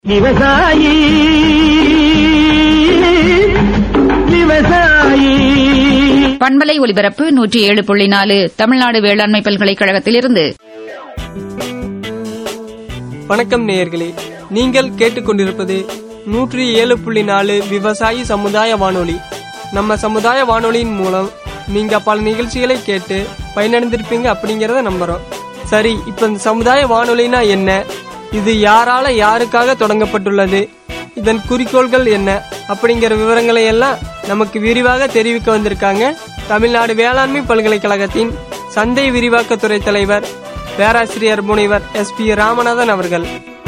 விவசாயி விவசாயி பண்பலை ஒலிபரப்பு நூற்றி ஏழு புள்ளி நாலு தமிழ்நாடு வேளாண்மை பல்கலைக்கழகத்திலிருந்து வணக்கம் நேயர்களே நீங்கள் கேட்டுக்கொண்டிருப்பது நூற்றி ஏழு புள்ளி நாலு விவசாயி சமுதாய வானொலி நம்ம சமுதாய வானொலியின் மூலம் நீங்க பல நிகழ்ச்சிகளை கேட்டு பயனடைந்திருப்பீங்க அப்படிங்கறத நம்புறோம் சரி இப்ப இந்த சமுதாய வானொலினா என்ன இது யாரால யாருக்காக தொடங்கப்பட்டுள்ளது இதன் குறிக்கோள்கள் என்ன அப்படிங்கிற விவரங்களை எல்லாம் நமக்கு விரிவாக தெரிவிக்க வந்திருக்காங்க தமிழ்நாடு வேளாண்மை பல்கலைக்கழகத்தின் சந்தை விரிவாக்கத்துறை தலைவர் பேராசிரியர் முனைவர் எஸ் பி ராமநாதன் அவர்கள்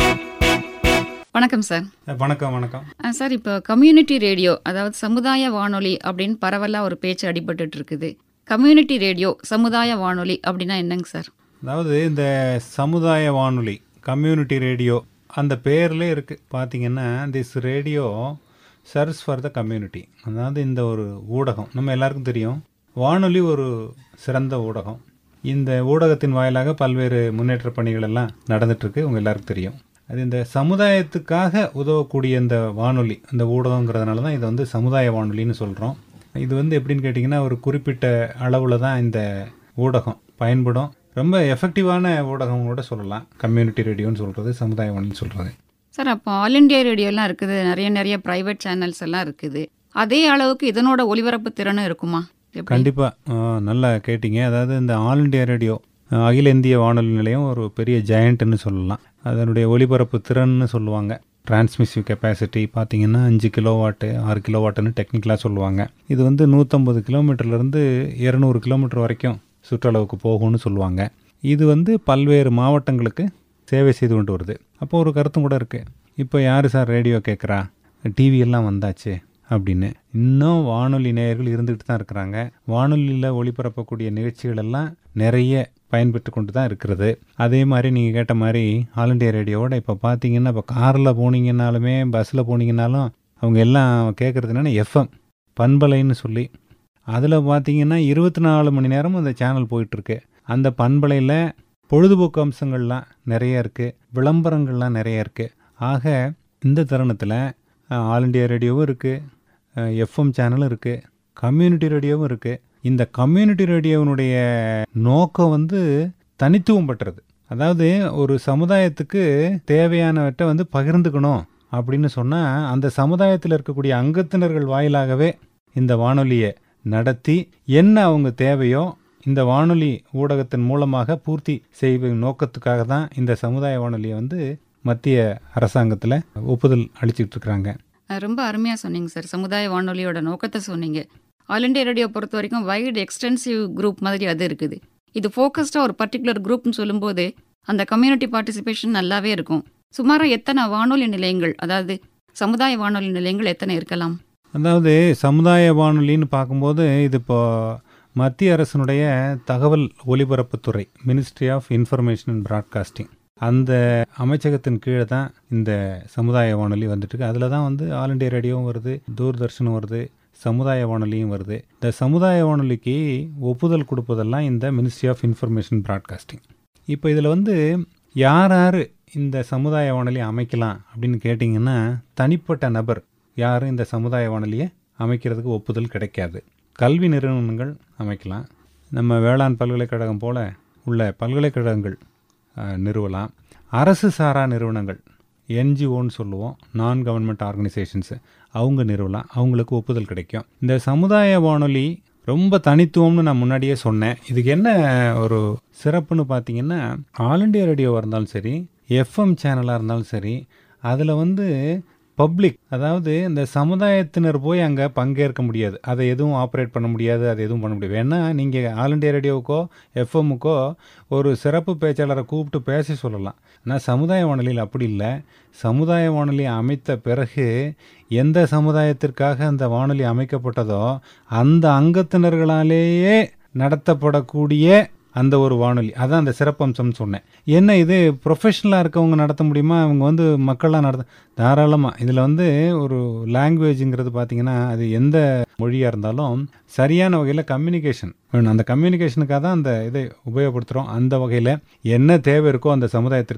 வணக்கம் சார் வணக்கம் வணக்கம் ஆ, சார் இப்போ கம்யூனிட்டி ரேடியோ அதாவது சமுதாய வானொலி அப்படின்னு பரவலாக ஒரு பேச்சு அடிபட்டுட்டு இருக்குது கம்யூனிட்டி ரேடியோ சமுதாய வானொலி அப்படின்னா என்னங்க சார் அதாவது இந்த சமுதாய வானொலி கம்யூனிட்டி ரேடியோ அந்த பேர்லே இருக்குது பார்த்தீங்கன்னா this radio serves for the community அதாவது இந்த ஒரு ஊடகம் நம்ம எல்லாருக்கும் தெரியும் வானொலி ஒரு சிறந்த ஊடகம் இந்த ஊடகத்தின் வாயிலாக பல்வேறு முன்னேற்ற பணிகள் எல்லாம் நடந்துட்டுருக்கு உங்கள் எல்லாருக்கும் தெரியும் அது இந்த சமுதாயத்துக்காக உதவக்கூடிய இந்த வானொலி இந்த ஊடகங்கிறதுனால தான் இதை வந்து சமுதாய வானொலின்னு சொல்கிறோம் இது வந்து எப்படின்னு கேட்டிங்கன்னா ஒரு குறிப்பிட்ட அளவில் தான் இந்த ஊடகம் பயன்படும் ரொம்ப எஃபெக்டிவான ஊடகம் கூட சொல்லலாம் கம்யூனிட்டி ரேடியோன்னு சொல்கிறது சமுதாய வானொலின்னு சொல்கிறது சார் அப்போ ஆல் இண்டியா ரேடியோலாம் இருக்குது நிறைய நிறைய ப்ரைவேட் சேனல்ஸ் எல்லாம் இருக்குது அதே அளவுக்கு இதனோட ஒலிபரப்பு திறனும் இருக்குமா எப்படி? கண்டிப்பாக நல்லா கேட்டிங்க அதாவது இந்த ஆல் இண்டியா ரேடியோ அஹ், அகில இந்திய வானொலி நிலையம் ஒரு பெரிய ஜெயண்ட்னு சொல்லலாம் அதனுடைய ஒலிபரப்பு திறன்னு சொல்லுவாங்க டிரான்ஸ்மிசிவ் கெப்பாசிட்டி பார்த்தீங்கன்னா அஞ்சு கிலோ வாட்டு ஆறு கிலோ வாட்டுன்னு டெக்னிக்கலாக சொல்லுவாங்க இது வந்து நூற்றம்பது கிலோமீட்டர்லேருந்து இரநூறு கிலோமீட்டர் வரைக்கும் சுற்றளவுக்கு போகும்னு சொல்லுவாங்க இது வந்து பல்வேறு மாவட்டங்களுக்கு சேவை செய்து கொண்டு வருது அப்போ ஒரு கருத்தும் கூட இருக்குது இப்போ யார் சார் ரேடியோ கேட்குறா டிவி எல்லாம் வந்தாச்சு அப்படின்னு இன்னும் வானொலி நேயர்கள் இருந்துகிட்டு தான் இருக்கிறாங்க வானொலியில் ஒளிபரப்பக்கூடிய நிகழ்ச்சிகள் எல்லாம் நிறைய பயன்பெற்று கொண்டு தான் இருக்கிறது அதே மாதிரி நீங்கள் கேட்ட மாதிரி ஆல் இண்டியா ரேடியோவோட இப்போ பார்த்தீங்கன்னா இப்போ காரில் போனீங்கன்னாலுமே பஸ்ஸில் போனீங்கன்னாலும் அவங்க எல்லாம் கேட்குறது என்னென்னா எஃப்எம் பண்பலைன்னு சொல்லி அதில் பார்த்தீங்கன்னா இருபத்தி நாலு மணி நேரமும் அந்த சேனல் போயிட்டுருக்கு அந்த பண்பலையில் பொழுதுபோக்கு அம்சங்கள்லாம் நிறைய இருக்குது விளம்பரங்கள்லாம் நிறைய இருக்குது ஆக இந்த தருணத்தில் ஆல் இண்டியா ரேடியோவும் இருக்குது எஃப்எம் சேனலும் இருக்குது கம்யூனிட்டி ரேடியோவும் இருக்குது இந்த கம்யூனிட்டி ரேடியோவினுடைய நோக்கம் வந்து தனித்துவம் பெற்றது அதாவது ஒரு சமுதாயத்துக்கு தேவையானவற்றை வந்து பகிர்ந்துக்கணும் அப்படின்னு சொன்னால் அந்த சமுதாயத்தில் இருக்கக்கூடிய அங்கத்தினர்கள் வாயிலாகவே இந்த வானொலியை நடத்தி என்ன அவங்க தேவையோ இந்த வானொலி ஊடகத்தின் மூலமாக பூர்த்தி செய்வ நோக்கத்துக்காக தான் இந்த சமுதாய வானொலியை வந்து மத்திய அரசாங்கத்தில் ஒப்புதல் அளிச்சிட்டு இருக்கிறாங்க அஹ், ரொம்ப அருமையாக சொன்னீங்க சார் சமுதாய வானொலியோட நோக்கத்தை சொன்னீங்க ஆல் இண்டியா ரேடியோ பொறுத்த வரைக்கும் வைடு எக்ஸ்டென்சிவ் குரூப் மாதிரி அது இருக்குது இது ஃபோக்கஸ்டாக ஒரு பர்டிகுலர் குரூப்னு சொல்லும்போது அந்த கம்யூனிட்டி பார்ட்டிசிபேஷன் நல்லாவே இருக்கும் சுமாராக எத்தனை வானொலி நிலையங்கள் அதாவது சமுதாய வானொலி நிலையங்கள் எத்தனை இருக்கலாம் அதாவது சமுதாய வானொலின்னு பார்க்கும்போது இது இப்போ மத்திய அரசினுடைய தகவல் ஒலிபரப்புத்துறை ministry of information and broadcasting அந்த அமைச்சகத்தின் கீழே தான் இந்த சமுதாய வானொலி வந்துட்டு இருக்கு அதில் தான் வந்து ஆல் இண்டியா ரேடியோவும் வருது தூர்தர்ஷனும் வருது சமுதாய வானொலியும் வருது இந்த சமுதாய வானொலிக்கு ஒப்புதல் கொடுப்பதெல்லாம் இந்த மினிஸ்ட்ரி ஆஃப் இன்ஃபர்மேஷன் ப்ராட்காஸ்டிங் இப்போ இதில் வந்து யார் யார் இந்த சமுதாய வானொலி அமைக்கலாம் அப்படின்னு கேட்டிங்கன்னா தனிப்பட்ட நபர் யாரும் இந்த சமுதாய வானொலியை அமைக்கிறதுக்கு ஒப்புதல் கிடைக்காது கல்வி நிறுவனங்கள் அமைக்கலாம் நம்ம வேளாண் பல்கலைக்கழகம் போல உள்ள பல்கலைக்கழகங்கள் அஹ், நிறுவலாம் அரசு சாரா நிறுவனங்கள் என்ஜிஓன்னு சொல்லுவோம் நான் கவர்மெண்ட் ஆர்கனைசேஷன்ஸு அவங்க நிறுவலாம் அவங்களுக்கு ஒப்புதல் கிடைக்கும் இந்த சமுதாய வானொலி ரொம்ப தனித்துவம்னு நான் முன்னாடியே சொன்னேன் இதுக்கு என்ன ஒரு சிறப்புன்னு பார்த்தீங்கன்னா ஆல் இண்டியா ரேடியோவாக இருந்தாலும் சரி எஃப்எம் சேனலாக இருந்தாலும் சரி அதில் வந்து பப்ளிக் அதாவது இந்த சமுதாயத்தினர் போய் அங்கே பங்கேற்க முடியாது அதை எதுவும் ஆப்ரேட் பண்ண முடியாது அதை எதுவும் பண்ண முடியாது வேணா நீங்கள் ஆல் இண்டியா ரேடியோவுக்கோ எஃப்எம்முக்கோ ஒரு சிறப்பு பேச்சாளரை கூப்பிட்டு பேச சொல்லலாம் ஆனால் சமுதாய வானொலியில் அப்படி இல்லை சமுதாய வானொலி அமைத்த பிறகு எந்த சமுதாயத்திற்காக அந்த வானொலி அமைக்கப்பட்டதோ அந்த அங்கத்தினர்களாலேயே நடத்தப்படக்கூடிய அந்த ஒரு வானொலி அதான் அந்த சிறப்பம்சம்னு சொன்னேன் என்ன இது ப்ரொஃபஷனலாக இருக்கவங்க நடத்த முடியுமா அவங்க வந்து மக்கள்லாம் நடத்த தாராளமாக இதில் வந்து ஒரு லாங்குவேஜுங்கிறது பார்த்தீங்கன்னா அது எந்த மொழியாக இருந்தாலும் சரியான வகையில் கம்யூனிகேஷன் வேணும் அந்த கம்யூனிகேஷனுக்காக தான் அந்த இதை உபயோகப்படுத்துகிறோம் அந்த வகையில் என்ன தேவை இருக்கோ அந்த சமுதாயத்திற்கு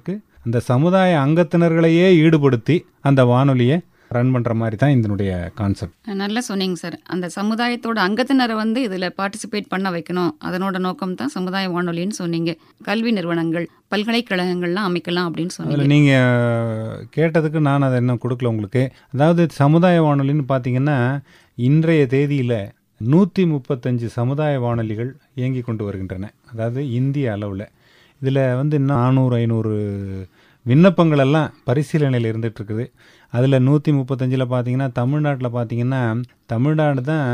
அந்த சமுதாய அங்கத்தினர்களையே ஈடுபடுத்தி அந்த வானொலியை ரன் பண்ணுற மாதிரி தான் இதனுடைய கான்செப்ட் நல்லா சொன்னீங்க சார் அந்த சமுதாயத்தோட அங்கத்தினரை வந்து இதில் பார்ட்டிசிபேட் பண்ண வைக்கணும் அதனோட நோக்கம் தான் சமுதாய வானொலின்னு சொன்னீங்க கல்வி நிறுவனங்கள் பல்கலைக்கழகங்கள்லாம் அமைக்கலாம் அப்படின்னு சொன்னீங்க அதில் நீங்கள் கேட்டதுக்கு நான் அதை இன்னும் கொடுக்கல உங்களுக்கு அதாவது சமுதாய வானொலின்னு பார்த்தீங்கன்னா இன்றைய தேதியில் நூற்றி முப்பத்தஞ்சு சமுதாய வானொலிகள் இயங்கி கொண்டு வருகின்றன அதாவது இந்திய அளவில் இதில் வந்து இன்னும் நானூறு ஐநூறு விண்ணப்பங்கள் எல்லாம் பரிசீலனையில் இருந்துட்டு இருக்குது அதில் நூற்றி முப்பத்தஞ்சில் பார்த்தீங்கன்னா தமிழ்நாட்டில் பார்த்தீங்கன்னா தமிழ்நாடு தான்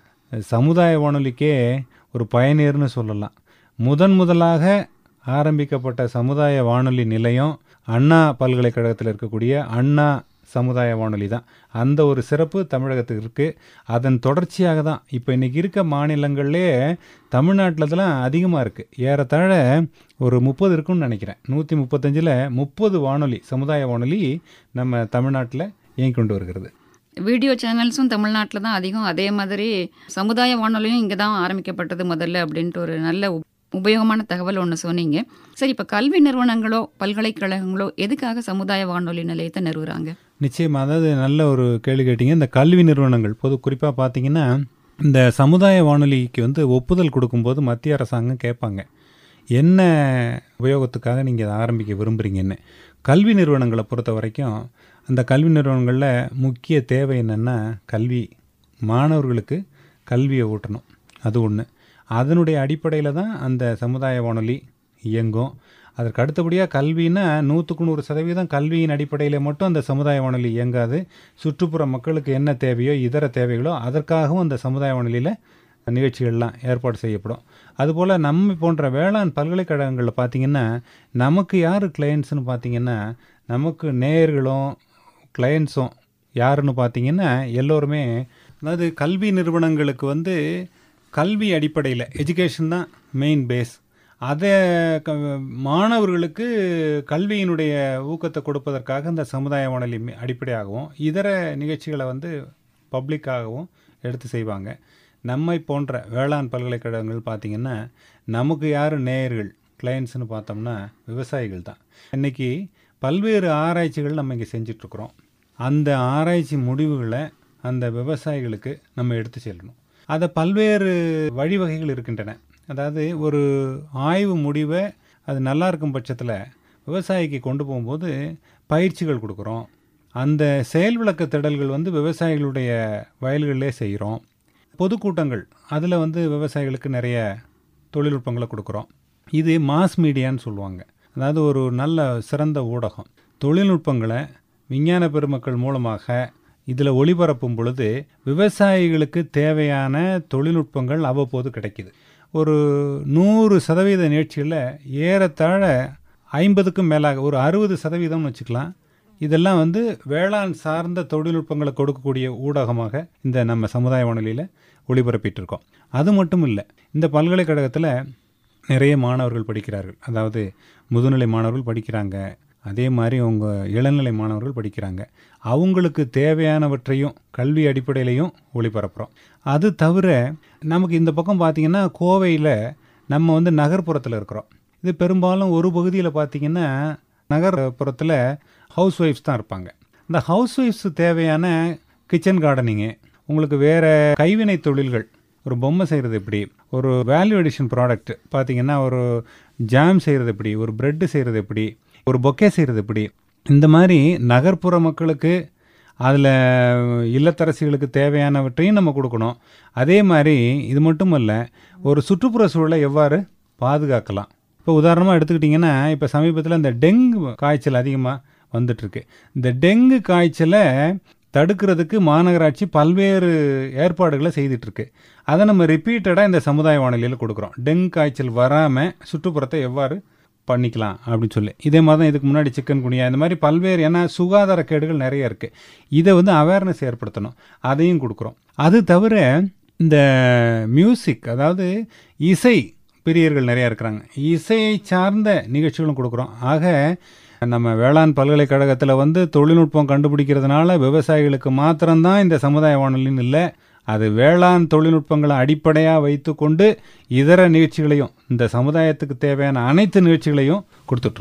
சமுதாய வானொலிக்கே ஒரு பயனீர்னு சொல்லலாம் முதன் முதலாக ஆரம்பிக்கப்பட்ட சமுதாய வானொலி நிலையம் அண்ணா பல்கலைக்கழகத்தில் இருக்கக்கூடிய அண்ணா சமுதாய வானொலி தான் அந்த ஒரு சிறப்பு தமிழகத்துக்கு இருக்குது அதன் தொடர்ச்சியாக தான் இப்போ இன்றைக்கி இருக்க மாநிலங்கள்லே தமிழ்நாட்டில் தான் அதிகமாக இருக்குது ஏறத்தாழ ஒரு முப்பது இருக்குன்னு நினைக்கிறேன் நூற்றி முப்பத்தஞ்சில் முப்பது வானொலி சமுதாய வானொலி நம்ம தமிழ்நாட்டில் இயங்கி கொண்டு வருகிறது வீடியோ சேனல்ஸும் தமிழ்நாட்டில் தான் அதிகம் அதே மாதிரி சமுதாய வானொலியும் இங்கே தான் ஆரம்பிக்கப்பட்டது முதல்ல அப்படின்ட்டு ஒரு நல்ல உப்- உபயோகமான தகவல் ஒன்று சொன்னீங்க சரி இப்போ கல்வி நிறுவனங்களோ பல்கலைக்கழகங்களோ எதுக்காக சமுதாய வானொலி நிலையத்தை நிறுவுறாங்க நிச்சயமாக அதாவது நல்ல ஒரு கேள்வி கேட்டீங்க இந்த கல்வி நிறுவனங்கள் பொது குறிப்பாக பார்த்தீங்கன்னா இந்த சமுதாய வானொலிக்கு வந்து ஒப்புதல் கொடுக்கும்போது மத்திய அரசாங்கம் கேட்பாங்க என்ன உபயோகத்துக்காக நீங்கள் அதை ஆரம்பிக்க விரும்புகிறீங்கன்னு கல்வி நிறுவனங்களை பொறுத்த வரைக்கும் அந்த கல்வி நிறுவனங்களில் முக்கிய தேவை என்னென்னா கல்வி மாணவர்களுக்கு கல்வியை ஊட்டணும் அது ஒன்று அதனுடைய அடிப்படையில் தான் அந்த சமுதாய வானொலி இயங்கும் அதற்கு அடுத்தபடியாக கல்வின்னா நூற்றுக்கு நூறு சதவீதம் கல்வியின் அடிப்படையில் மட்டும் அந்த சமுதாய வானொலி இயங்காது சுற்றுப்புற மக்களுக்கு என்ன தேவையோ இதர தேவைகளோ அதற்காகவும் அந்த சமுதாய வானொலியில் நிகழ்ச்சிகள்லாம் ஏற்பாடு செய்யப்படும் அதுபோல் நம்ம போன்ற வேளாண் பல்கலைக்கழகங்களில் பார்த்திங்கன்னா நமக்கு யார் கிளையண்ட்ஸ்னு பார்த்திங்கன்னா நமக்கு நேயர்களும் கிளையண்ட்ஸும் யாருன்னு பார்த்தீங்கன்னா எல்லோருமே அதாவது கல்வி நிறுவனங்களுக்கு வந்து கல்வி அடிப்படையில் எஜுகேஷன் தான் மெயின் பேஸ் அதை க மாணவர்களுக்கு கல்வியினுடைய ஊக்கத்தை கொடுப்பதற்காக இந்த சமுதாய வானொலி மி- அடிப்படையாகவும் இதர நிகழ்ச்சிகளை வந்து பப்ளிக்காகவும் எடுத்து செய்வாங்க நம்மை போன்ற வேளாண் பல்கலைக்கழகங்கள் பார்த்திங்கன்னா நமக்கு யார் நேயர்கள் கிளையண்ட்ஸ்னு பார்த்தோம்னா விவசாயிகள் தான் இன்றைக்கி பல்வேறு ஆராய்ச்சிகள் நம்ம இங்கே செஞ்சிட்ருக்குறோம் அந்த ஆராய்ச்சி முடிவுகளை அந்த விவசாயிகளுக்கு நம்ம எடுத்து செல்லணும் அதை பல்வேறு வழிவகைகள் இருக்கின்றன அதாவது ஒரு ஆய்வு முடிவை அது நல்லா இருக்கும் பட்சத்தில் விவசாயிக்கு கொண்டு போகும்போது பயிற்சிகள் கொடுக்குறோம் அந்த செயல் விளக்க திடல்கள் வந்து விவசாயிகளுடைய வயல்களிலே செய்கிறோம் பொதுக்கூட்டங்கள் அதில் வந்து விவசாயிகளுக்கு நிறைய தொழில்நுட்பங்களை கொடுக்குறோம் இது மாஸ் மீடியான்னு சொல்லுவாங்க அதாவது ஒரு நல்ல சிறந்த ஊடகம் தொழில்நுட்பங்களை விஞ்ஞான பெருமக்கள் மூலமாக இதில் ஒளிபரப்பும் பொழுது விவசாயிகளுக்கு தேவையான தொழில்நுட்பங்கள் அவ்வப்போது கிடைக்குது ஒரு நூறு சதவீத நிகழ்ச்சிகளில் ஏறத்தாழ ஐம்பதுக்கும் மேலாக ஒரு அறுபது சதவீதம்னு வச்சுக்கலாம் இதெல்லாம் வந்து வேளாண் சார்ந்த தொழில்நுட்பங்களை கொடுக்கக்கூடிய ஊடகமாக இந்த நம்ம சமுதாய வானொலியில் ஒளிபரப்பிட்டு இருக்கோம் அது மட்டும் இல்லை இந்த பல்கலைக்கழகத்தில் நிறைய மாணவர்கள் படிக்கிறார்கள் அதாவது முதுநிலை மாணவர்கள் படிக்கிறாங்க அதே மாதிரி அவங்க இளநிலை மாணவர்கள் படிக்கிறாங்க அவங்களுக்கு தேவையானவற்றையும் கல்வி அடிப்படையிலையும் ஒளிபரப்புகிறோம் அது தவிர நமக்கு இந்த பக்கம் பார்த்திங்கன்னா கோவையில் நம்ம வந்து நகர்ப்புறத்தில் இருக்கிறோம் இது பெரும்பாலும் ஒரு பகுதியில் பார்த்திங்கன்னா நகர்ப்புறத்தில் ஹவுஸ் ஒய்ஃப்ஸ் தான் இருப்பாங்க இந்த ஹவுஸ் ஒய்ஃப்ஸ் தேவையான கிச்சன் கார்டனிங்கு உங்களுக்கு வேறு கைவினை தொழில்கள் ஒரு பொம்மை செய்கிறது எப்படி ஒரு வேல்யூ எடிஷன் ப்ராடக்ட் பார்த்தீங்கன்னா ஒரு ஜாம் செய்கிறது எப்படி ஒரு பிரெட்டு செய்கிறது எப்படி ஒரு பொக்கே செய்கிறது எப்படி இந்த மாதிரி நகர்ப்புற மக்களுக்கு அதில் இல்லத்தரசிகளுக்கு தேவையானவற்றையும் நம்ம கொடுக்கணும் அதே மாதிரி இது மட்டும் இல்லை ஒரு சுற்றுப்புற சூழலை எவ்வாறு பாதுகாக்கலாம் இப்போ உதாரணமாக எடுத்துக்கிட்டிங்கன்னா இப்போ சமீபத்தில் இந்த டெங்கு காய்ச்சல் அதிகமாக வந்துட்டுருக்கு இந்த டெங்கு காய்ச்சலை தடுக்கிறதுக்கு மாநகராட்சி பல்வேறு ஏற்பாடுகளை செய்துட்ருக்கு அதை நம்ம ரிப்பீட்டடாக இந்த சமுதாய வானொலியில் கொடுக்குறோம் டெங்கு காய்ச்சல் வராமல் சுற்றுப்புறத்தை எவ்வாறு பண்ணிக்கலாம் அப்படின்னு சொல்லி இதே மாதிரி தான் இதுக்கு முன்னாடி சிக்கன் குனியா இந்த மாதிரி பல்வேறு ஏன்னா சுகாதார கேடுகள் நிறைய இருக்குது இதை வந்து அவேர்னஸ் ஏற்படுத்தணும் அதையும் கொடுக்குறோம் அது தவிர இந்த மியூசிக் அதாவது இசை பிரியர்கள் நிறையா இருக்கிறாங்க இசையை சார்ந்த நிகழ்ச்சிகளும் கொடுக்குறோம் ஆக நம்ம வேளாண் பல்கலைக்கழகத்தில் வந்து தொழில்நுட்பம் கண்டுபிடிக்கிறதுனால விவசாயிகளுக்கு மாத்திரம்தான் இந்த சமுதாய வானொலின்னு இல்லை அது வேளாண் தொழில்நுட்பங்களை அடிப்படையாக வைத்துக்கொண்டு இதர நிகழ்ச்சிகளையும் இந்த சமுதாயத்துக்கு தேவையான அனைத்து நிகழ்ச்சிகளையும் கொடுத்துட்ருக்குறோம்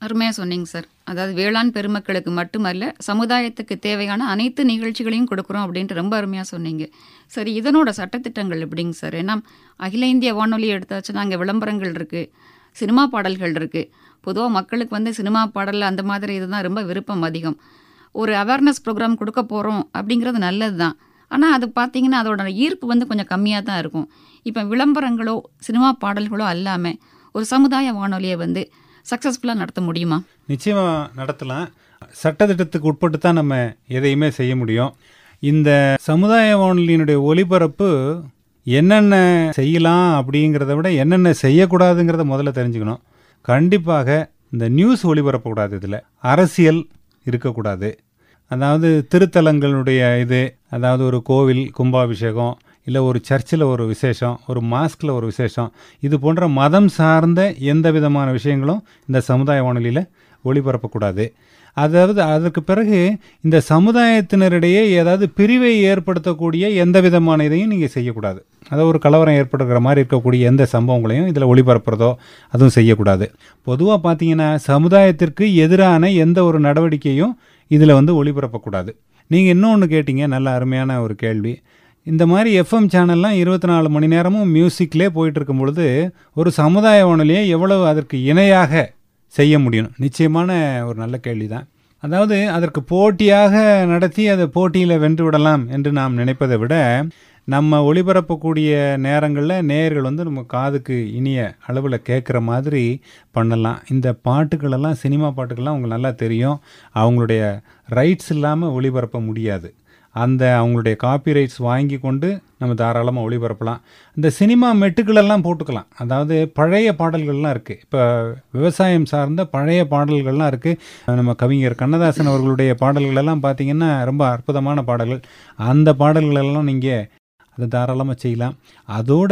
அருமையாக சொன்னீங்க சார் அதாவது வேளாண் பெருமக்களுக்கு மட்டுமல்ல சமுதாயத்துக்கு தேவையான அனைத்து நிகழ்ச்சிகளையும் கொடுக்குறோம் அப்படின்ட்டு ரொம்ப அருமையாக சொன்னீங்க சரி இதனோட சட்டத்திட்டங்கள் எப்படிங்க சார் ஏன்னா அகில இந்திய வானொலி எடுத்தாச்சுன்னா அங்கே விளம்பரங்கள் இருக்குது சினிமா பாடல்கள் இருக்குது பொதுவாக மக்களுக்கு வந்து சினிமா பாடல் அந்த மாதிரி இதுதான் ரொம்ப விருப்பம் அதிகம் ஒரு அவேர்னஸ் ப்ரோக்ராம் கொடுக்க போகிறோம் அப்படிங்கிறது நல்லது தான் ஆனால் அது பார்த்தீங்கன்னா அதோட ஈர்ப்பு வந்து கொஞ்சம் கம்மியாக தான் இருக்கும் இப்போ விளம்பரங்களோ சினிமா பாடல்களோ அல்லாமல் ஒரு சமுதாய வானொலியை வந்து சக்ஸஸ்ஃபுல்லாக நடத்த முடியுமா நிச்சயமாக நடத்தலாம் சட்டத்திட்டத்துக்கு உட்பட்டு தான் நம்ம எதையுமே செய்ய முடியும் இந்த சமுதாய வானொலியினுடைய ஒளிபரப்பு என்னென்ன செய்யலாம் அப்படிங்கிறத விட என்னென்ன செய்யக்கூடாதுங்கிறத முதல்ல தெரிஞ்சுக்கணும் கண்டிப்பாக இந்த நியூஸ் ஒளிபரப்பக்கூடாது இதில் அரசியல் இருக்கக்கூடாது அதாவது திருத்தலங்களுடைய இது அதாவது ஒரு கோவில் கும்பாபிஷேகம் இல்லை ஒரு சர்ச்சில் ஒரு விசேஷம் ஒரு மாஸ்கில் ஒரு விசேஷம் இது போன்ற மதம் சார்ந்த எந்த விதமான விஷயங்களும் இந்த சமுதாய வானொலியில் ஒளிபரப்பக்கூடாது அதாவது அதற்கு பிறகு இந்த சமுதாயத்தினரிடையே ஏதாவது பிரிவை ஏற்படுத்தக்கூடிய எந்த விதமான இதையும் நீங்கள் செய்யக்கூடாது அதாவது ஒரு கலவரம் ஏற்படுகிற மாதிரி இருக்கக்கூடிய எந்த சம்பவங்களையும் இதில் ஒளிபரப்புறதோ அதுவும் செய்யக்கூடாது பொதுவாக பார்த்தீங்கன்னா சமுதாயத்திற்கு எதிரான எந்த ஒரு நடவடிக்கையும் இதில் வந்து ஒளிபரப்பக்கூடாது நீங்கள் இன்னொன்று கேட்டீங்க நல்ல அருமையான ஒரு கேள்வி இந்த மாதிரி எஃப்எம் சேனல்லாம் இருபத்தி நாலு மணி நேரமும் மியூசிக்லேயே போயிட்டு இருக்கும் பொழுது ஒரு சமுதாய வானொலியை எவ்வளவு அதற்கு இணையாக செய்ய முடியும் நிச்சயமான ஒரு நல்ல கேள்வி தான் அதாவது அதற்கு போட்டியாக நடத்தி அதை போட்டியில் வென்று விடலாம் என்று நாம் நினைப்பதை விட நம்ம ஒளிபரப்பக்கூடிய நேரங்களில் நேயர்கள் வந்து நம்ம காதுக்கு இனிய அளவில் கேட்குற மாதிரி பண்ணலாம் இந்த பாட்டுகளெல்லாம் சினிமா பாட்டுக்கள்லாம் அவங்களுக்கு நல்லா தெரியும் அவங்களுடைய ரைட்ஸ் இல்லாமல் ஒளிபரப்ப முடியாது அந்த அவங்களுடைய காப்பி ரைட்ஸ் வாங்கி கொண்டு நம்ம தாராளமாக ஒளிபரப்பலாம் இந்த சினிமா மெட்டுக்களெல்லாம் போட்டுக்கலாம் அதாவது பழைய பாடல்கள்லாம் இருக்குது இப்போ விவசாயம் சார்ந்த பழைய பாடல்கள்லாம் இருக்குது நம்ம கவிஞர் கண்ணதாசன் அவர்களுடைய பாடல்களெல்லாம் பார்த்திங்கன்னா ரொம்ப அற்புதமான பாடல்கள் அந்த பாடல்களெல்லாம் நீங்கள் அதை தாராளமாக செய்யலாம் அதோட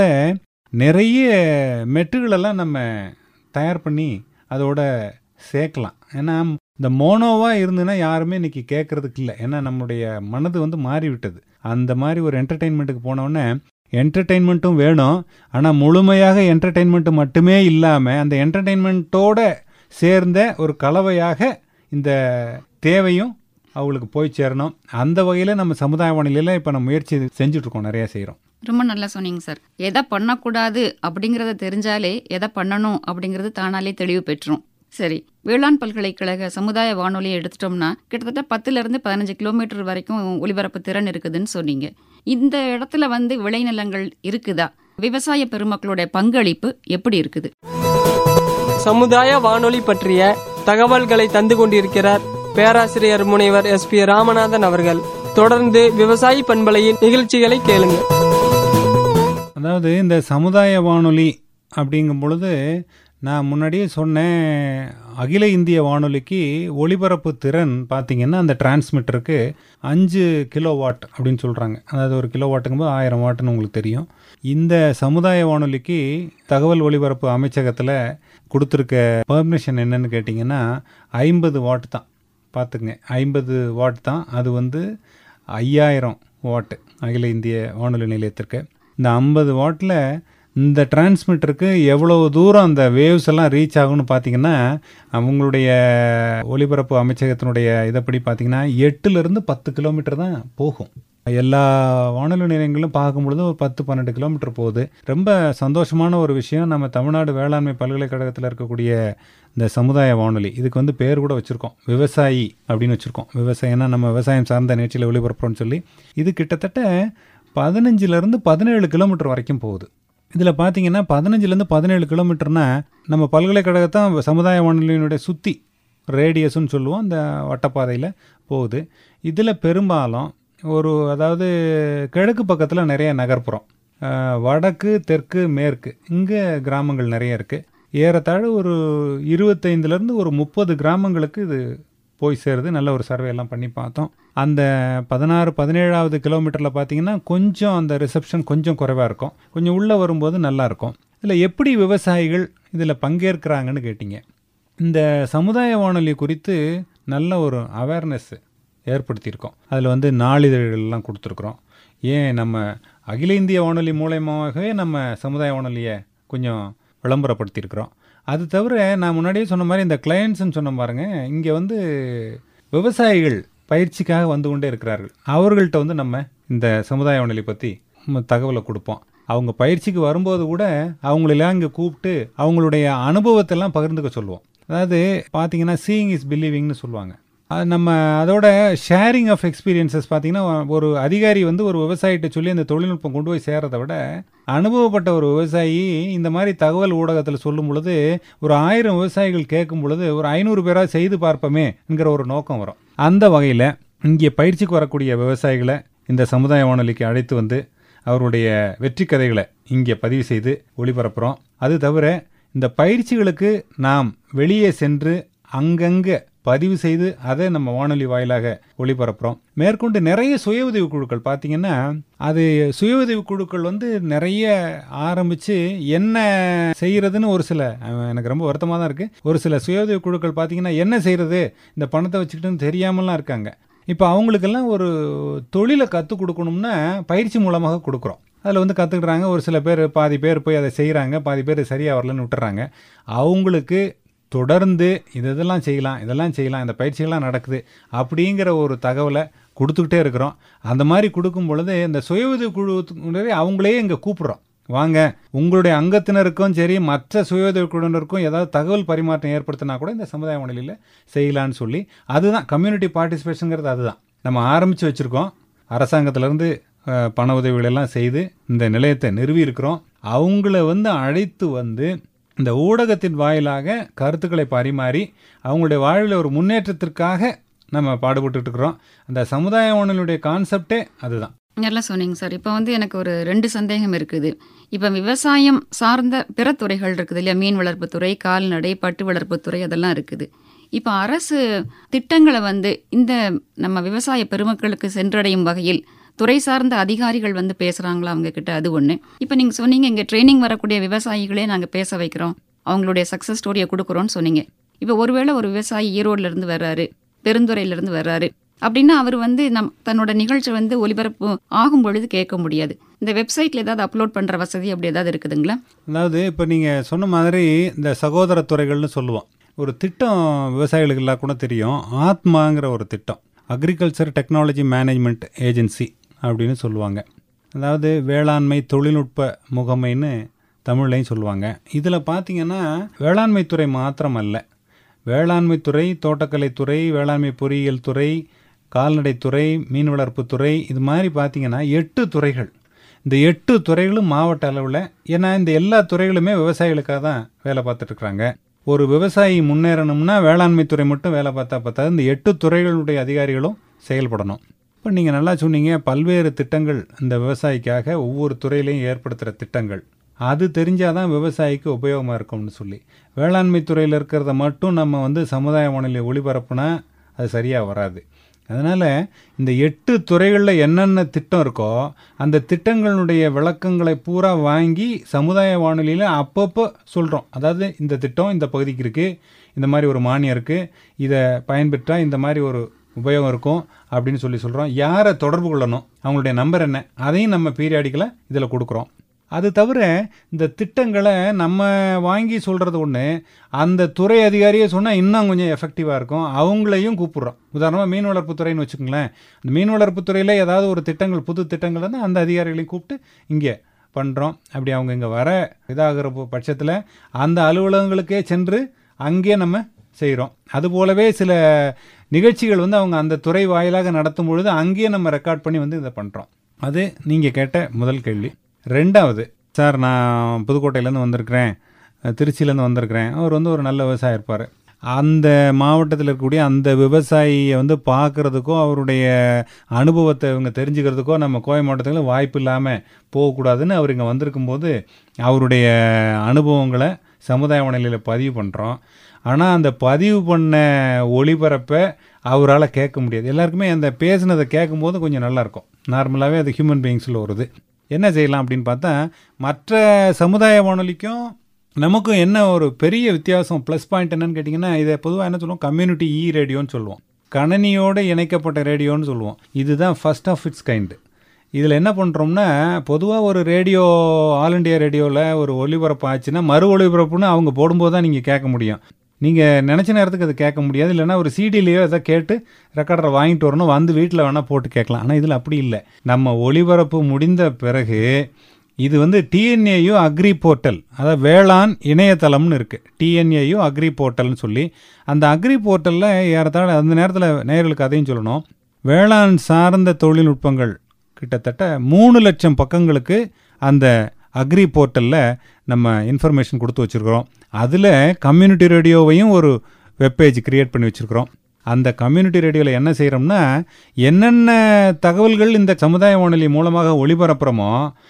நிறைய மெட்டுகளெல்லாம் நம்ம தயார் பண்ணி அதோட சேர்க்கலாம் ஏன்னா இந்த மோனோவாக இருந்துன்னா யாருமே இன்றைக்கி கேட்குறதுக்கு இல்லை ஏன்னா நம்மளுடைய மனது வந்து மாறிவிட்டது அந்த மாதிரி ஒரு என்டர்டெயின்மெண்ட்டுக்கு போனோடனே என்டர்டெயின்மெண்ட்டும் வேணும் ஆனால் முழுமையாக என்டர்டெயின்மெண்ட்டு மட்டுமே இல்லாமல் அந்த என்டர்டெயின்மெண்ட்டோட சேர்ந்த ஒரு கலவையாக இந்த தேவையும் அவங்களுக்கு போய் சேரணும் அந்த வகையில் நம்ம சமுதாய வானிலையில் இப்போ நம்ம முயற்சி செஞ்சுட்ருக்கோம் நிறையா செய்கிறோம் ரொம்ப நல்லா சொன்னீங்க சார் எதை பண்ணக்கூடாது அப்படிங்கிறத தெரிஞ்சாலே எதை பண்ணணும் அப்படிங்கிறது தானாலே தெளிவு பெற்றுரும் சரி வேளாண் பல்கலைக்கழக சமுதாய வானொலியை எடுத்துட்டோம்னா கிட்டத்தட்ட பத்துலேருந்து பதினஞ்சு கிலோமீட்டர் வரைக்கும் ஒலிபரப்பு திறன் இருக்குதுன்னு சொன்னீங்க இந்த இடத்துல வந்து விளைநிலங்கள் இருக்குதா விவசாய பெருமக்களுடைய பங்களிப்பு எப்படி இருக்குது சமுதாய வானொலி பற்றிய தகவல்களை தந்து கொண்டிருக்கிறார் பேராசிரியர் முனைவர் எஸ் பி ராமநாதன் அவர்கள் தொடர்ந்து விவசாயி பண்பலையின் நிகழ்ச்சிகளை கேளுங்க அதாவது இந்த சமுதாய வானொலி அப்படிங்கும் பொழுது நான் முன்னாடியே சொன்னேன் அகில இந்திய வானொலிக்கு ஒளிபரப்பு திறன் பார்த்தீங்கன்னா அந்த டிரான்ஸ்மிட்டருக்கு அஞ்சு கிலோ வாட் அப்படின்னு சொல்கிறாங்க அதாவது ஒரு கிலோ வாட்டுங்கும்போது ஆயிரம் வாட்டுன்னு உங்களுக்கு தெரியும் இந்த சமுதாய வானொலிக்கு தகவல் ஒலிபரப்பு அமைச்சகத்தில் கொடுத்துருக்க பெர்மிஷன் என்னன்னு கேட்டிங்கன்னா ஐம்பது வாட் தான் பார்த்துக்குங்க ஐம்பது வாட் தான் அது வந்து ஐயாயிரம் வாட்டு அகில இந்திய வானொலி நிலையத்திற்கு இந்த ஐம்பது வாட்டில் இந்த டிரான்ஸ்மிட்டருக்கு எவ்வளோ தூரம் அந்த வேவ்ஸ் எல்லாம் ரீச் ஆகும்னு பார்த்தீங்கன்னா அவங்களுடைய ஒலிபரப்பு அமைச்சகத்தினுடைய இதைப்படி பார்த்தீங்கன்னா எட்டுலேருந்து பத்து கிலோமீட்டர் தான் போகும் எல்லா வானொலி நிலையங்களும் பார்க்கும் பொழுது ஒரு பத்து பன்னெண்டு கிலோமீட்டர் போகுது ரொம்ப சந்தோஷமான ஒரு விஷயம் நம்ம தமிழ்நாடு வேளாண்மை பல்கலைக்கழகத்தில் இருக்கக்கூடிய இந்த சமுதாய வானொலி இதுக்கு வந்து பேர் கூட வச்சுருக்கோம் விவசாயி அப்படின்னு வச்சுருக்கோம் விவசாயம்னா நம்ம விவசாயம் சார்ந்த நிகழ்ச்சியில் ஒளிபரப்புறோம்னு சொல்லி இது கிட்டத்தட்ட பதினஞ்சுலேருந்து பதினேழு கிலோமீட்டர் வரைக்கும் போகுது இதில் பார்த்தீங்கன்னா பதினஞ்சுலேருந்து பதினேழு கிலோமீட்டர்னா நம்ம பல்கலைக்கழகத்தான் சமுதாய வானொலியினுடைய சுற்றி ரேடியஸ்ன்னு சொல்லுவோம் அந்த வட்டப்பாதையில் போகுது இதில் பெரும்பாலும் ஒரு அதாவது கிழக்கு பக்கத்தில் நிறைய நகர்ப்புறம் அஹ், வடக்கு தெற்கு மேற்கு இங்கே கிராமங்கள் நிறைய இருக்குது ஏறத்தாழ ஒரு இருபத்தைந்துலேருந்து ஒரு முப்பது கிராமங்களுக்கு இது போய் சேருது நல்ல ஒரு சர்வே எல்லாம் பண்ணி பார்த்தோம் அந்த பதினாறு பதினேழாவது கிலோமீட்டரில் பார்த்தீங்கன்னா கொஞ்சம் அந்த ரிசப்ஷன் கொஞ்சம் குறைவாக இருக்கும் கொஞ்சம் உள்ளே வரும்போது நல்லா இருக்கும் இதில் எப்படி விவசாயிகள் இதில் பங்கேற்கிறாங்கன்னு கேட்டிங்க இந்த சமுதாய வானொலி குறித்து நல்ல ஒரு அவேர்னஸ் ஏற்படுத்தியிருக்கோம் அதில் வந்து நாளிதழ்கள்லாம் கொடுத்துருக்குறோம் ஏன் நம்ம அகில இந்திய வானொலி மூலயமாகவே நம்ம சமுதாய வானொலியை கொஞ்சம் விளம்பரப்படுத்தியிருக்கிறோம் அது தவிர நான் முன்னாடியே சொன்ன மாதிரி இந்த கிளையண்ட்ஸ்னு சொன்ன பாருங்க இங்கே வந்து விவசாயிகள் பயிற்சிக்காக வந்து கொண்டே இருக்கிறார்கள் அவர்கள்ட்ட வந்து நம்ம இந்த சமுதாய வானொலி பற்றி தகவலை கொடுப்போம் அவங்க பயிற்சிக்கு வரும்போது கூட அவங்களெல்லாம் இங்கே கூப்பிட்டு அவங்களுடைய அனுபவத்தெல்லாம் பகிர்ந்துக்க சொல்லுவோம் அதாவது பார்த்தீங்கன்னா சீயிங் இஸ் பிலீவிங்னு சொல்லுவாங்க அது நம்ம அதோட ஷேரிங் ஆஃப் எக்ஸ்பீரியன்சஸ் பார்த்தீங்கன்னா ஒரு அதிகாரி வந்து ஒரு விவசாயிகிட்ட சொல்லி அந்த தொழில்நுட்பம் கொண்டு போய் சேர்றதை விட அனுபவப்பட்ட ஒரு விவசாயி இந்த மாதிரி தகவல் ஊடகத்தில் சொல்லும் பொழுது ஒரு ஆயிரம் விவசாயிகள் கேட்கும் பொழுது ஒரு ஐநூறு பேராக செய்து பார்ப்போமே என்கிற ஒரு நோக்கம் வரும் அந்த வகையில் இங்கே பயிற்சிக்கு வரக்கூடிய விவசாயிகளை இந்த சமுதாய வானொலிக்கு அழைத்து வந்து அவருடைய வெற்றி கதைகளை இங்கே பதிவு செய்து ஒளிபரப்புகிறோம் அது தவிர இந்த பயிற்சிகளுக்கு நாம் வெளியே சென்று அங்கங்கே பதிவு செய்து அதை நம்ம வானொலி வாயிலாக ஒளிபரப்புகிறோம் மேற்கொண்டு நிறைய சுய உதவி குழுக்கள் பார்த்தீங்கன்னா அது சுய உதவி குழுக்கள் வந்து நிறைய ஆரம்பித்து என்ன செய்கிறதுன்னு ஒரு சில அஹ், எனக்கு ரொம்ப வருத்தமாக தான் இருக்குது ஒரு சில சுய உதவி குழுக்கள் பார்த்தீங்கன்னா என்ன செய்கிறது இந்த பணத்தை வச்சுக்கிட்டுன்னு தெரியாமலாம் இருக்காங்க இப்போ அவங்களுக்கெல்லாம் ஒரு தொழிலை கற்றுக் கொடுக்கணும்னா பயிற்சி மூலமாக கொடுக்குறோம் அதில் வந்து கற்றுக்குறாங்க ஒரு சில பேர் பாதி பேர் போய் அதை செய்கிறாங்க பாதி பேர் சரியாக வரலன்னு விட்டுறாங்க அவங்களுக்கு தொடர்ந்து இது இதெல்லாம் செய்யலாம் இதெல்லாம் செய்யலாம் இந்த பயிற்சிகள்லாம் நடக்குது அப்படிங்கிற ஒரு தகவலை கொடுத்துக்கிட்டே இருக்கிறோம் அந்த மாதிரி கொடுக்கும் பொழுது இந்த சுய உதவி குழு அவங்களே இங்கே கூப்பிட்றோம் வாங்க உங்களுடைய அங்கத்தினருக்கும் சரி மற்ற சுய உதவி குழுவினருக்கும் ஏதாவது தகவல் பரிமாற்றம் ஏற்படுத்தினா கூட இந்த சமுதாய வானொலியில் செய்யலான்னு சொல்லி அதுதான் கம்யூனிட்டி பார்ட்டிசிபேஷனுங்கிறது அதுதான் நம்ம ஆரம்பித்து வச்சுருக்கோம் அரசாங்கத்திலேருந்து பண உதவிகள் எல்லாம் செய்து இந்த நிலையத்தை நிறுவி இருக்கிறோம் அவங்கள வந்து அழைத்து வந்து இந்த ஊடகத்தின் வாயிலாக கருத்துக்களை பரிமாறி அவங்களுடைய வாழ்வில் ஒரு முன்னேற்றத்திற்காக நம்ம பாடுபட்டுட்டு இருக்கிறோம் அந்த சமுதாய வானொலியுடைய கான்செப்டே அதுதான் நல்லா சொன்னீங்க சார் இப்போ வந்து எனக்கு ஒரு ரெண்டு சந்தேகம் இருக்குது இப்போ விவசாயம் சார்ந்த பிற துறைகள் இருக்குது இல்லையா மீன் வளர்ப்புத்துறை கால்நடை பட்டு வளர்ப்புத்துறை அதெல்லாம் இருக்குது இப்போ அரசு திட்டங்களை வந்து இந்த நம்ம விவசாய பெருமக்களுக்கு சென்றடையும் வகையில் துறை சார்ந்த அதிகாரிகள் வந்து பேசுகிறாங்களா அவங்க கிட்ட அது ஒன்று இப்போ நீங்கள் சொன்னீங்க இங்கே ட்ரைனிங் வரக்கூடிய விவசாயிகளே நாங்கள் பேச வைக்கிறோம் அவங்களுடைய சக்ஸஸ் ஸ்டோரியை கொடுக்குறோன்னு சொன்னீங்க இப்போ ஒருவேளை ஒரு விவசாயி ஈரோட்ல இருந்து வர்றாரு பெருந்துறையிலேருந்து வர்றாரு அப்படின்னா அவர் வந்து நம் தன்னோட நிகழ்ச்சி வந்து ஒலிபரப்பு ஆகும் பொழுது கேட்க முடியாது இந்த வெப்சைட்ல ஏதாவது அப்லோட் பண்ற வசதி அப்படி ஏதாவது இருக்குதுங்களா அதாவது இப்போ நீங்கள் சொன்ன மாதிரி இந்த சகோதர துறைகள்னு சொல்லுவோம் ஒரு திட்டம் விவசாயிகளுக்கு எல்லாம் கூட தெரியும் ஆத்மாங்கிற ஒரு திட்டம் அக்ரிகல்ச்சர் டெக்னாலஜி மேனேஜ்மெண்ட் ஏஜென்சி அப்படின்னு சொல்லுவாங்க அதாவது வேளாண்மை தொழில்நுட்ப முகமைன்னு தமிழ்லையும் சொல்லுவாங்க இதில் பார்த்தீங்கன்னா வேளாண்மை துறை மாத்திரம் அல்ல வேளாண்மை துறை தோட்டக்கலைத்துறை வேளாண்மை பொறியியல் துறை கால்நடைத்துறை மீன் வளர்ப்புத்துறை இது மாதிரி பார்த்தீங்கன்னா எட்டு துறைகள் இந்த எட்டு துறைகளும் மாவட்ட அளவில் ஏன்னா இந்த எல்லா துறைகளுமே விவசாயிகளுக்காக தான் வேலை பார்த்துட்ருக்குறாங்க ஒரு விவசாயி முன்னேறணும்னா வேளாண்மை துறை மட்டும் வேலை பார்த்தா பார்த்தா இந்த எட்டு துறைகளுடைய அதிகாரிகளும் செயல்படணும் இப்போ நீங்கள் நல்லா சொன்னீங்க பல்வேறு திட்டங்கள் இந்த விவசாயிக்காக ஒவ்வொரு துறையிலையும் ஏற்படுத்துகிற திட்டங்கள் அது தெரிஞ்சாதான் விவசாயிக்கு உபயோகமாக இருக்கும்னு சொல்லி வேளாண்மை துறையில் இருக்கிறத மட்டும் நம்ம வந்து சமுதாய வானொலி ஒளிபரப்புனா அது சரியாக வராது அதனால் இந்த எட்டு துறைகளில் என்னென்ன திட்டம் இருக்கோ அந்த திட்டங்களுடைய விளக்கங்களை பூரா வாங்கி சமுதாய வானொலியில் அப்பப்போ சொல்கிறோம் அதாவது இந்த திட்டம் இந்த பகுதிக்கு இருக்குது இந்த மாதிரி ஒரு மானியம் இருக்குது இதை பயன்பெற்றால் இந்த மாதிரி ஒரு உபயோகம் இருக்கும் அப்படின்னு சொல்லி சொல்கிறோம் யாரை தொடர்பு கொள்ளணும் அவங்களுடைய நம்பர் என்ன அதையும் நம்ம பீரியாடிக்கலாக இதில் கொடுக்குறோம் அது தவிர இந்த திட்டங்களை நம்ம வாங்கி சொல்கிறது ஒன்று அந்த துறை அதிகாரியே சொன்னால் இன்னும் கொஞ்சம் எஃபெக்டிவாக இருக்கும் அவங்களையும் கூப்பிட்றோம் உதாரணமாக மீன் வளர்ப்புத்துறைன்னு வச்சுக்கோங்களேன் அந்த மீன் வளர்ப்புத்துறையில் ஏதாவது ஒரு திட்டங்கள் புது திட்டங்கள் வந்து அந்த அதிகாரிகளையும் கூப்பிட்டு இங்கே பண்ணுறோம் அப்படி அவங்க இங்கே வர இதாகிற பட்சத்தில் அந்த அலுவலகங்களுக்கே சென்று அங்கேயே நம்ம செய்கிறோம் அதுபோலவே சில நிகழ்ச்சிகள் வந்து அவங்க அந்த துறை வாயிலாக நடத்தும் பொழுது அங்கேயே நம்ம ரெக்கார்ட் பண்ணி வந்து இதை பண்ணுறோம் அது நீங்கள் கேட்ட முதல் கேள்வி ரெண்டாவது சார் நான் புதுக்கோட்டையிலேருந்து வந்திருக்கிறேன் திருச்சியிலேருந்து வந்திருக்கிறேன் அவர் வந்து ஒரு நல்ல விவசாயி இருப்பார் அந்த மாவட்டத்தில் இருக்கக்கூடிய அந்த விவசாயியை வந்து பார்க்குறதுக்கோ அவருடைய அனுபவத்தை இவங்க தெரிஞ்சுக்கிறதுக்கோ நம்ம கோவை மாவட்டத்தில் வாய்ப்பு இல்லாமல் போகக்கூடாதுன்னு அவர் இங்கே வந்திருக்கும்போது அவருடைய அனுபவங்களை சமுதாய வானிலையில் பதிவு பண்ணுறோம் ஆனால் அந்த பதிவு பண்ண ஒளிபரப்பை அவரால் கேட்க முடியாது எல்லாருக்குமே அந்த பேசுனதை கேட்கும்போது கொஞ்சம் நல்லாயிருக்கும் நார்மலாகவே அது ஹியூமன் பீயிங்ஸில் வருது என்ன செய்யலாம் அப்படின்னு பார்த்தா மற்ற சமுதாய வானொலிக்கும் நமக்கும் என்ன ஒரு பெரிய வித்தியாசம் ப்ளஸ் பாயிண்ட் என்னன்னு கேட்டிங்கன்னா இதை பொதுவாக என்ன சொல்லுவோம் கம்யூனிட்டி இ ரேடியோன்னு சொல்லுவோம் கணனியோடு இணைக்கப்பட்ட ரேடியோன்னு சொல்லுவோம் இதுதான் ஃபஸ்ட் ஆஃப் இட்ஸ் கைண்டு இதில் என்ன பண்ணுறோம்னா பொதுவாக ஒரு ரேடியோ ஆல் இண்டியா ரேடியோவில் ஒரு ஒளிபரப்பு ஆச்சுன்னா மறு ஒளிபரப்புன்னு அவங்க போடும்போது தான் நீங்கள் கேட்க முடியும் நீங்கள் நினச்ச நேரத்துக்கு அது கேட்க முடியாது இல்லைன்னா ஒரு சிடிலேயோ எதை கேட்டு ரெக்கார்டரை வாங்கிட்டு வரணும் வந்து வீட்டில் வேணால் போட்டு கேட்கலாம் ஆனால் இதில் அப்படி இல்லை நம்ம ஒளிபரப்பு முடிந்த பிறகு இது வந்து டிஎன்ஏயு அக்ரி போர்ட்டல் அதாவது வேளாண் இணையதளம்னு இருக்குது டிஎன்ஏயு அக்ரி போர்ட்டல்னு சொல்லி அந்த அக்ரி போர்ட்டலில் ஏறத்தாழ அந்த நேரத்தில் நேயர்களுக்கு அதையும் சொல்லணும் வேளாண் சார்ந்த தொழில்நுட்பங்கள் கிட்டத்தட்ட மூணு லட்சம் பக்கங்களுக்கு அந்த அக்ரி போர்ட்டலில் நம்ம இன்ஃபர்மேஷன் கொடுத்து வச்சுருக்கிறோம் அதில் கம்யூனிட்டி ரேடியோவையும் ஒரு வெப்பேஜ் கிரியேட் பண்ணி வச்சுருக்கிறோம் அந்த கம்யூனிட்டி ரேடியோவில் என்ன செய்கிறோம்னா என்னென்ன தகவல்கள் இந்த சமுதாய வானொலி மூலமாக ஒளிபரப்புகிறோமோ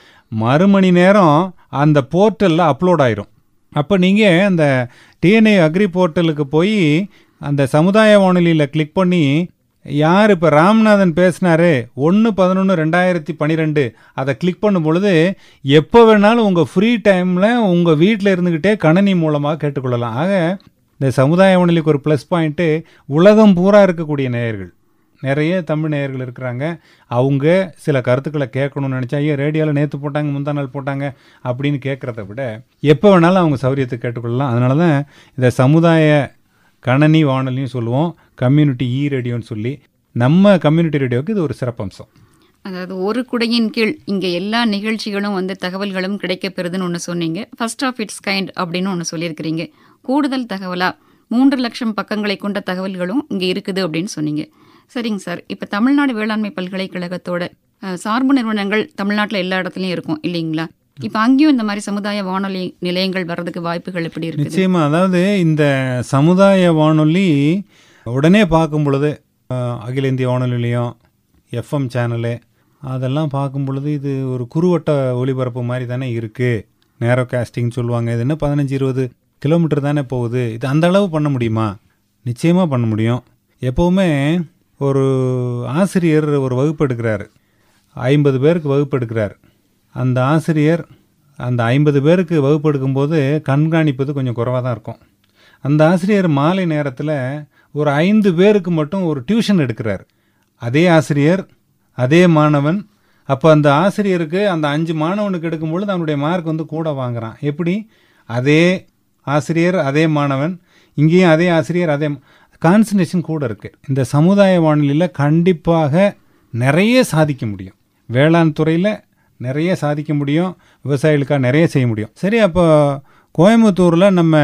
மறுமணி நேரம் அந்த போர்ட்டலில் அப்லோட் ஆயிரும் அப்போ நீங்கள் அந்த டிஎன்ஏ அக்ரி போர்ட்டலுக்கு போய் அந்த சமுதாய வானொலியில் கிளிக் பண்ணி யார் இப்போ ராமநாதன் பேசினாரு ஒன்று பதினொன்று ரெண்டாயிரத்தி பன்னிரெண்டு அதை கிளிக் பண்ணும் பொழுது எப்போ வேணாலும் உங்கள் ஃப்ரீ டைமில் உங்கள் வீட்டில் இருந்துக்கிட்டே கணனி மூலமாக கேட்டுக்கொள்ளலாம் ஆக இந்த சமுதாய வானொலிக்கு ஒரு ப்ளஸ் பாயிண்ட்டு உலகம் பூரா இருக்கக்கூடிய நேயர்கள் நிறைய தமிழ் நேயர்கள் இருக்கிறாங்க அவங்க சில கருத்துக்களை கேட்கணும்னு நினச்சா ஐயோ ரேடியோவில் நேற்று போட்டாங்க முந்தா நாள் போட்டாங்க அப்படின்னு கேட்குறத விட எப்போ வேணாலும் அவங்க சௌரியத்தை கேட்டுக்கொள்ளலாம் அதனால தான் இந்த சமுதாய கணனி வானொலியும் சொல்லுவோம் கம்யூனிட்டி இ ரேடியோன்னு சொல்லி நம்ம கம்யூனிட்டி ரேடியோவுக்கு இது ஒரு சிறப்பம்சம் அதாவது ஒரு குடையின் கீழ் இங்கே எல்லா நிகழ்ச்சிகளும் வந்து தகவல்களும் கிடைக்கப்பெறுதுன்னு ஒன்று சொன்னீங்க ஃபர்ஸ்ட் ஆஃப் இட்ஸ் கைண்ட் அப்படின்னு ஒன்று சொல்லியிருக்கிறீங்க கூடுதல் தகவலா மூன்று லட்சம் பக்கங்களை கொண்ட தகவல்களும் இங்கே இருக்குது அப்படின்னு சொன்னீங்க சரிங்க சார் இப்போ தமிழ்நாடு வேளாண்மை பல்கலைக்கழகத்தோட அஹ், சார்பு நிறுவனங்கள் தமிழ்நாட்டில் எல்லா இடத்துலையும் இருக்கும் இல்லைங்களா இப்போ அங்கேயும் இந்த மாதிரி சமுதாய வானொலி நிலையங்கள் வர்றதுக்கு வாய்ப்புகள் எப்படி இருக்குது நிச்சயமா அதாவது இந்த சமுதாய வானொலி உடனே பார்க்கும் பொழுது அஹ், அகில இந்திய வானொலியிலையும் எஃப்எம் சேனலு அதெல்லாம் பார்க்கும் பொழுது இது ஒரு குறுவட்ட ஒளிபரப்பு மாதிரி தானே இருக்குது நேரோ காஸ்டிங் சொல்லுவாங்க இது என்ன பதினஞ்சு இருபது கிலோமீட்டர் தானே போகுது இது அந்த அளவு பண்ண முடியுமா நிச்சயமாக பண்ண முடியும் எப்போவுமே ஒரு ஆசிரியர் ஒரு வகுப்பு எடுக்கிறாரு ஐம்பது பேருக்கு வகுப்பு எடுக்கிறார் அந்த ஆசிரியர் அந்த ஐம்பது பேருக்கு வகுப்பு எடுக்கும்போது கண்காணிப்பது கொஞ்சம் குறைவாக தான் இருக்கும் அந்த ஆசிரியர் மாலை நேரத்தில் ஒரு ஐந்து பேருக்கு மட்டும் ஒரு டியூஷன் எடுக்கிறார் அதே ஆசிரியர் அதே மாணவன் அப்போ அந்த ஆசிரியருக்கு அந்த அஞ்சு மாணவனுக்கு எடுக்கும் பொழுது அவனுடைய மார்க் வந்து கூட வாங்குறான் எப்படி அதே ஆசிரியர் அதே மாணவன் இங்கேயும் அதே ஆசிரியர் அதே கான்சன்ட்ரேஷன் கூட இருக்குது இந்த சமுதாய வானொலியில் கண்டிப்பாக நிறைய சாதிக்க முடியும் வேளாண் துறையில் நிறைய சாதிக்க முடியும் விவசாயிகளுக்காக நிறைய செய்ய முடியும் சரி அப்போ கோயம்புத்தூரில் நம்ம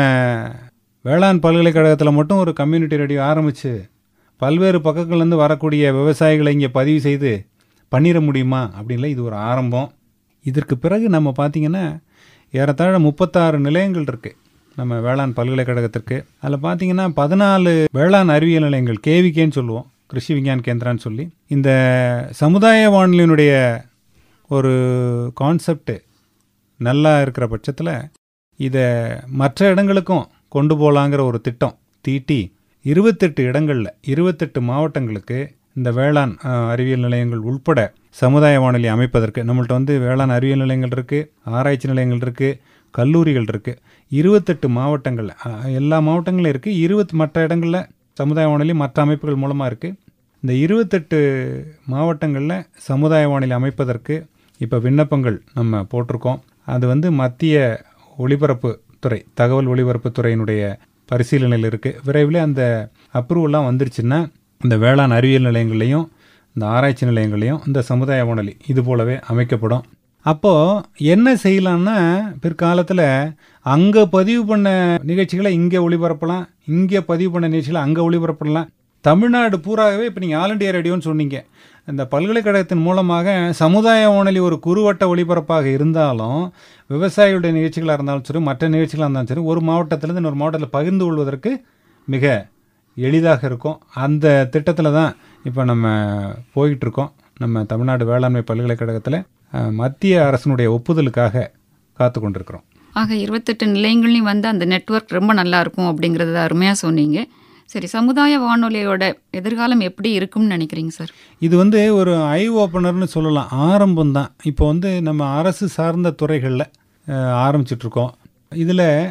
வேளாண் பல்கலைக்கழகத்தில் மட்டும் ஒரு கம்யூனிட்டி ரேடியோ ஆரம்பித்து பல்வேறு பக்கங்கள்லேருந்து வரக்கூடிய விவசாயிகளை இங்கே பதிவு செய்து பண்ணிட முடியுமா அப்படின்ல இது ஒரு ஆரம்பம் இதற்கு பிறகு நம்ம பார்த்திங்கன்னா ஏறத்தாழ முப்பத்தாறு நிலையங்கள் இருக்குது நம்ம வேளாண் பல்கலைக்கழகத்திற்கு அதில் பார்த்தீங்கன்னா பதினாலு வேளாண் அறிவியல் நிலையங்கள் கேவிகேன்னு சொல்லுவோம் கிருஷி விஞ்ஞான் கேந்திரான்னு சொல்லி இந்த சமுதாய வானொலியினுடைய ஒரு கான்செப்ட் நல்லா இருக்கிற பட்சத்தில் இதை மற்ற இடங்களுக்கும் கொண்டு போகலாங்கிற ஒரு திட்டம் தீட்டி இருபத்தெட்டு இடங்களில் இருபத்தெட்டு மாவட்டங்களுக்கு இந்த வேளாண் அஹ், அறிவியல் நிலையங்கள் உட்பட சமுதாய வானொலி அமைப்பதற்கு நம்மள்ட்ட வந்து வேளாண் அறிவியல் நிலையங்கள் இருக்குது ஆராய்ச்சி நிலையங்கள் இருக்குது கல்லூரிகள் இருக்குது இருபத்தெட்டு மாவட்டங்களில் அஹ், எல்லா மாவட்டங்களும் இருக்குது இருபத்தி மற்ற இடங்களில் சமுதாய வானொலி மற்ற அமைப்புகள் மூலமாக இருக்குது இந்த இருபத்தெட்டு மாவட்டங்களில் சமுதாய வானொலி அமைப்பதற்கு இப்போ விண்ணப்பங்கள் நம்ம போட்டிருக்கோம் அது வந்து மத்திய ஒலிபரப்பு துறை தகவல் ஒலிபரப்பு துறையினுடைய பரிசீலனையில் இருக்குது விரைவில் அந்த அப்ரூவல்லாம் வந்துருச்சுன்னா இந்த வேளாண் அறிவியல் நிலையங்களையும் இந்த ஆராய்ச்சி நிலையங்களையும் இந்த சமுதாய வானொலி இது போலவே அமைக்கப்படும் அப்போது என்ன செய்யலாம்னா பிற்காலத்தில் அங்கே பதிவு பண்ண நிகழ்ச்சிகளை இங்கே ஒளிபரப்பலாம் இங்கே பதிவு பண்ண நிகழ்ச்சிகளை அங்கே ஒளிபரப்பலாம் தமிழ்நாடு பூராகவே இப்போ நீங்கள் ஆல் இண்டியா ரேடியோன்னு சொன்னீங்க இந்த பல்கலைக்கழகத்தின் மூலமாக சமுதாய வானொலி ஒரு குறுவட்ட ஒளிபரப்பாக இருந்தாலும் விவசாயிகளுடைய நிகழ்ச்சிகளாக இருந்தாலும் சரி மற்ற நிகழ்ச்சிகளாக இருந்தாலும் சரி ஒரு மாவட்டத்திலேருந்து இன்னொரு மாவட்டத்தில் பகிர்ந்து கொள்வதற்கு மிக எளிதாக இருக்கும் அந்த திட்டத்தில் தான் இப்போ நம்ம போயிட்டு இருக்கோம் நம்ம தமிழ்நாடு வேளாண்மை பல்கலைக்கழகத்தில் அஹ், மத்திய அரசினுடைய ஒப்புதலுக்காக காத்து கொண்டிருக்கிறோம் ஆக இருபத்தெட்டு நிலையங்கள்லையும் வந்து அந்த நெட்வொர்க் ரொம்ப நல்லா இருக்கும் அப்படிங்கிறத அருமையாக சொன்னீங்க சரி சமுதாய வானொலியோட எதிர்காலம் எப்படி இருக்கும்னு நினைக்கிறீங்க சார் இது வந்து ஒரு ஐ ஓப்பனர்னு சொல்லலாம் ஆரம்பம் தான் இப்போ வந்து நம்ம அரசு சார்ந்த துறைகளில் ஆரம்பிச்சிட்ருக்கோம் இதில்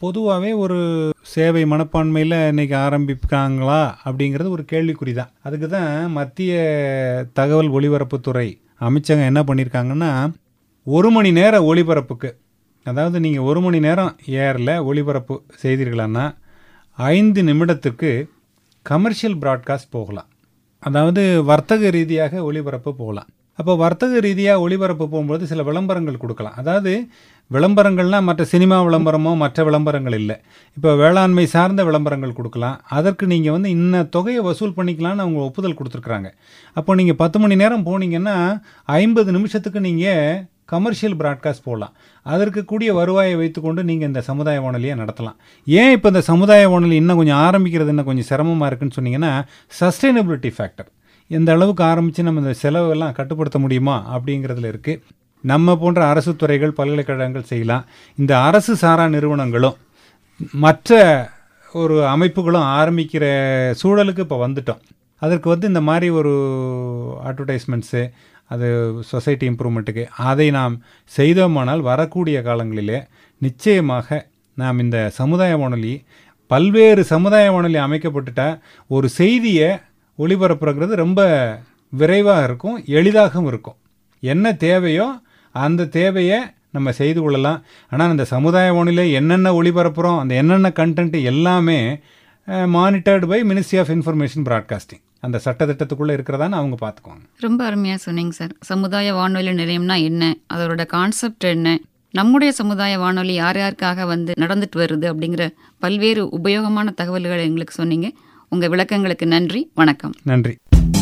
பொதுவாகவே ஒரு சேவை மனப்பான்மையில் இன்னைக்கு ஆரம்பிக்காங்களா அப்படிங்கிறது ஒரு கேள்விக்குறி தான் அதுக்கு தான் மத்திய தகவல் ஒலிபரப்புத்துறை அமைச்சகம் என்ன பண்ணியிருக்காங்கன்னா ஒரு மணி நேர ஒளிபரப்புக்கு அதாவது நீங்கள் ஒரு மணி நேரம் ஏரில் ஒளிபரப்பு செய்தீர்களான்னா ஐந்து நிமிடத்துக்கு கமர்ஷியல் ப்ராட்காஸ்ட் போகலாம் அதாவது வர்த்தக ரீதியாக ஒளிபரப்பு போகலாம் அப்போ வர்த்தக ரீதியாக ஒளிபரப்பு போகும்போது சில விளம்பரங்கள் கொடுக்கலாம் அதாவது விளம்பரங்கள்னால் மற்ற சினிமா விளம்பரமோ மற்ற விளம்பரங்கள் இல்லை இப்போ வேளாண்மை சார்ந்த விளம்பரங்கள் கொடுக்கலாம் அதற்கு நீங்கள் வந்து இன்ன தொகையை வசூல் பண்ணிக்கலாம்னு அவங்க ஒப்புதல் கொடுத்துருக்குறாங்க அப்போ நீங்கள் பத்து மணி நேரம் போனீங்கன்னா ஐம்பது நிமிஷத்துக்கு நீங்கள் கமர்ஷியல் ப்ராட்காஸ்ட் போடலாம் அதற்கு கூடிய வருவாயை வைத்துக்கொண்டு நீங்கள் இந்த சமுதாய வானொலியை நடத்தலாம் ஏன் இப்போ இந்த சமுதாய வானொலி இன்னும் கொஞ்சம் ஆரம்பிக்கிறது இன்னும் கொஞ்சம் சிரமமாக இருக்குன்னு சொன்னீங்கன்னா சஸ்டைனபிலிட்டி ஃபேக்டர் எந்த அளவுக்கு ஆரம்பித்து நம்ம இந்த செலவெல்லாம் கட்டுப்படுத்த முடியுமா அப்படிங்கிறதுல இருக்குது நம்ம போன்ற அரசு துறைகள் பல்கலைக்கழகங்கள் செய்யலாம் இந்த அரசு சாரா நிறுவனங்களும் மற்ற ஒரு அமைப்புகளும் ஆரம்பிக்கிற சூழலுக்கு இப்போ வந்துட்டோம் அதற்கு வந்து இந்த மாதிரி ஒரு அட்வர்டைஸ்மெண்ட்ஸு அது சொசைட்டி இம்ப்ரூவ்மெண்ட்டுக்கு அதை நாம் செய்தோமானால் வரக்கூடிய காலங்களிலே நிச்சயமாக நாம் இந்த சமுதாய வானொலி பல்வேறு சமுதாய வானொலி அமைக்கப்பட்டுட்டா ஒரு செய்தியை ஒளிபரப்புறது ரொம்ப விரைவாக இருக்கும் எளிதாகவும் இருக்கும் என்ன தேவையோ அந்த தேவையை நம்ம செய்து கொள்ளலாம் ஆனால் அந்த சமுதாய வானொலியில் என்னென்ன ஒளிபரப்புகிறோம் அந்த என்னென்ன கண்டென்ட் எல்லாமே monitored by ministry of information broadcasting அந்த சட்டத்திட்டத்துக்குள்ளே இருக்கிறதான்னு அவங்க பார்த்துக்குவாங்க ரொம்ப அருமையாக சொன்னீங்க சார் சமுதாய வானொலி நிலையம்னா என்ன அதோட கான்செப்ட் என்ன நம்முடைய சமுதாய வானொலி யார் யாருக்காக வந்து நடந்துட்டு வருது அப்படிங்கிற பல்வேறு உபயோகமான தகவல்களை எங்களுக்கு சொன்னீங்க உங்கள் விளக்கங்களுக்கு நன்றி வணக்கம் நன்றி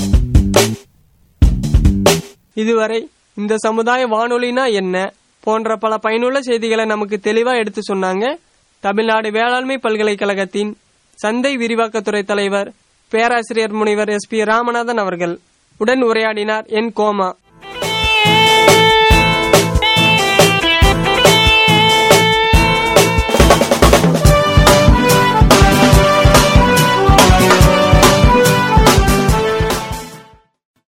இதுவரை இந்த சமுதாய வானொலினா என்ன போன்ற பல பயனுள்ள செய்திகளை நமக்கு தெளிவா எடுத்து சொன்னாங்க தமிழ்நாடு வேளாண்மை பல்கலைக்கழகத்தின் சந்தை விரிவாக்கத்துறை தலைவர் பேராசிரியர் முனைவர் எஸ் பி ராமநாதன் அவர்கள் உடன் உரையாடினார் என் கோமா